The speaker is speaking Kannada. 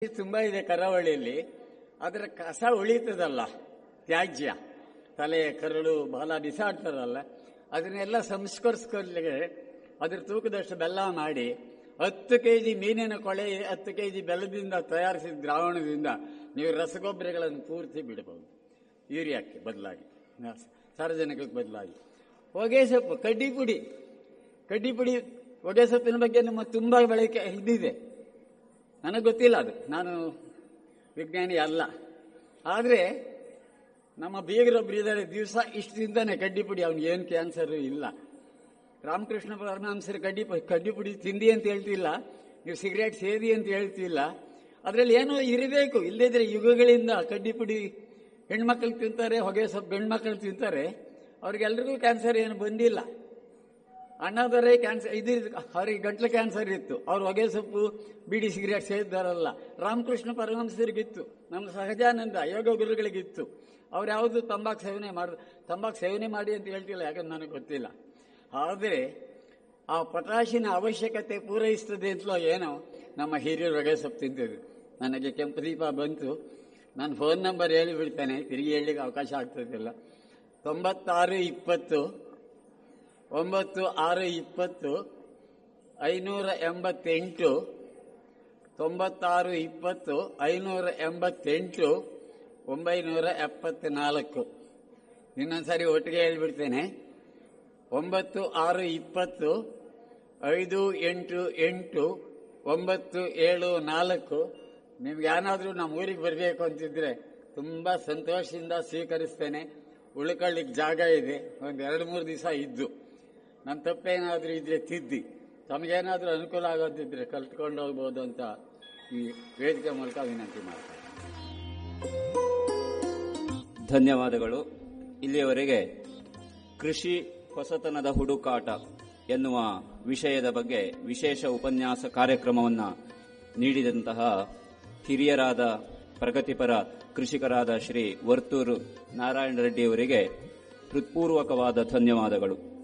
ತುಂಬಾ ಇದೆ ಕರಾವಳಿಯಲ್ಲಿ ಅದರ ಕಸ ಉಳಿತದಲ್ಲ ತ್ಯಾಜ್ಯ ತಲೆ ಕರಳು ಬಾಲ ಬಿಸಾಡ್ತಾರಲ್ಲ ಅದನ್ನೆಲ್ಲ ಸಂಸ್ಕರಿಸ್ಕೊಳ್ಳಿಕ್ಕೆ ಅದ್ರ ತೂಕದಷ್ಟು ಬೆಲ್ಲ ಮಾಡಿ ಹತ್ತು ಕೆಜಿ ಮೀನಿನ ಕೊಳೆ ಹತ್ತು ಕೆಜಿ ಬೆಲ್ಲದಿಂದ ತಯಾರಿಸಿದ ದ್ರಾವಣದಿಂದ ನೀವು ರಸಗೊಬ್ಬರಗಳನ್ನು ಪೂರ್ತಿ ಬಿಡಬಹುದು ಯೂರಿಯಾಕ್ಕೆ ಬದಲಾಗಿ ಸಾರ್ವಜನಿಕಕ್ಕೆ ಬದಲಾಗಿ ಹೊಗೆ ಸೊಪ್ಪು ಕಡ್ಡಿ ಪುಡಿ ಕಡ್ಡಿ ಪುಡಿ ಹೊಗೆ ಸೊಪ್ಪಿನ ಬಗ್ಗೆ ನಮ್ಮ ತುಂಬಾ ಬಳಕೆ ಇದ್ದಿದೆ ನನಗೆ ಗೊತ್ತಿಲ್ಲ ಅದು ನಾನು ವಿಜ್ಞಾನಿ ಅಲ್ಲ ಆದರೆ ನಮ್ಮ ಬೀಗರೊಬ್ರು ಇದ್ದಾರೆ ದಿವಸ ಇಷ್ಟು ತಿಂತಾನೆ ಕಡ್ಡಿ ಪುಡಿ ಅವ್ನಿಗೆ ಏನು ಕ್ಯಾನ್ಸರ್ ಇಲ್ಲ ರಾಮಕೃಷ್ಣ ಪರಮಹಂಸರು ಕಡ್ಡಿ ಪು- ಕಡ್ಡಿ ಪುಡಿ ತಿಂದಿ ಅಂತ ಹೇಳ್ತಿಲ್ಲ ನೀವು ಸಿಗರೇಟ್ ಸೇದಿ ಅಂತ ಹೇಳ್ತಿಲ್ಲ ಅದರಲ್ಲಿ ಏನೋ ಇರಬೇಕು ಇಲ್ಲದಿದ್ರೆ ಯುಗಗಳಿಂದ ಕಡ್ಡಿ ಪುಡಿ ಹೆಣ್ಮಕ್ಳು ತಿಂತಾರೆ ಹೊಗೆ ಸೊಪ್ಪು ಗಂಡ್ಮಕ್ಳು ತಿಂತಾರೆ ಅವ್ರಿಗೆಲ್ರಿಗೂ ಕ್ಯಾನ್ಸರ್ ಏನು ಬಂದಿಲ್ಲ ಅಣ್ಣದವರೇ ಕ್ಯಾನ್ಸರ್ ಇದು ಅವ್ರಿಗೆ ಗಂಟ್ಲು ಕ್ಯಾನ್ಸರ್ ಇತ್ತು ಅವ್ರು ಹೊಗೆ ಸೊಪ್ಪು ಬೀಡಿ ಸಿಗರೇಟ್ ಸೇದಿದ್ದಾರಲ್ಲ ರಾಮಕೃಷ್ಣ ಪರಮಹಂಸರಿಗಿತ್ತು ನಮ್ಮ ಸಹಜಾನಂದ ಯೋಗ ಗುರುಗಳಿಗಿತ್ತು ಅವ್ರು ಯಾವುದು ತಂಬಾಕು ಸೇವನೆ ಮಾಡ ತಂಬಾಕು ಸೇವನೆ ಮಾಡಿ ಅಂತ ಹೇಳ್ತಿಲ್ಲ ಯಾಕಂದ್ರೆ ನನಗೆ ಗೊತ್ತಿಲ್ಲ ಆದರೆ ಆ ಪೊಟ್ಯಾಷಿನ ಅವಶ್ಯಕತೆ ಪೂರೈಸ್ತದೆ ಅಂತಲೋ ಏನೋ ನಮ್ಮ ಹಿರಿಯರು ಹೊಗೆ ಸೊಪ್ಪು ತಿಂತಿದ್ರು ನನಗೆ ಕೆಂಪು ದೀಪ ಬಂತು ನಾನು ಫೋನ್ ನಂಬರ್ ಹೇಳಿ ಬಿಡ್ತೇನೆ ತಿರುಗಿ ಹೇಳಲಿಕ್ಕೆ ಅವಕಾಶ ಆಗ್ತದಿಲ್ಲ ತೊಂಬತ್ತಾರು ಇಪ್ಪತ್ತು ಒಂಬತ್ತು ಆರು ಇಪ್ಪತ್ತು ಐನೂರ ಎಂಬತ್ತೆಂಟು ತೊಂಬತ್ತಾರು ಇಪ್ಪತ್ತು ಐನೂರ ಎಂಬತ್ತೆಂಟು ಒಂಬೈನೂರ ಎಪ್ಪತ್ನಾಲ್ಕು ಇನ್ನೊಂದ್ಸರಿ ಒಟ್ಟಿಗೆ ಹೇಳ್ಬಿಡ್ತೇನೆ ಒಂಬತ್ತು ಆರು ಇಪ್ಪತ್ತು ಐದು ಎಂಟು ಎಂಟು ಒಂಬತ್ತು ಏಳು ನಾಲ್ಕು ನಿಮ್ಗೆ ಏನಾದರೂ ನಮ್ಮ ಊರಿಗೆ ಬರಬೇಕು ಅಂತಿದ್ರೆ ತುಂಬಾ ಸಂತೋಷದಿಂದ ಸ್ವೀಕರಿಸ್ತೇನೆ ಉಳ್ಕೊಳ್ಳಿಕ್ಕೆ ಜಾಗ ಇದೆ ಒಂದು ಎರಡು ಮೂರು ದಿವಸ ಇದ್ದು ನನ್ನ ತಪ್ಪೇನಾದರೂ ಇದ್ರೆ ತಿದ್ದಿ ತಮಗೇನಾದರೂ ಅನುಕೂಲ ಆಗೋದಿದ್ರೆ ಕಲ್ತ್ಕೊಂಡು ಹೋಗ್ಬೋದು ಅಂತ ಈ ವೇದಿಕೆ ಮೂಲಕ ವಿನಂತಿ ಮಾಡ್ತೇನೆ ಧನ್ಯವಾದಗಳು ಇಲ್ಲಿಯವರೆಗೆ ಕೃಷಿ ಹೊಸತನದ ಹುಡುಕಾಟ ಎನ್ನುವ ವಿಷಯದ ಬಗ್ಗೆ ವಿಶೇಷ ಉಪನ್ಯಾಸ ಕಾರ್ಯಕ್ರಮವನ್ನು ನೀಡಿದಂತಹ ಹಿರಿಯರಾದ ಪ್ರಗತಿಪರ ಕೃಷಿಕರಾದ ಶ್ರೀ ವರ್ತೂರು ನಾರಾಯಣ ರೆಡ್ಡಿ ಅವರಿಗೆ ಹೃತ್ಪೂರ್ವಕವಾದ ಧನ್ಯವಾದಗಳು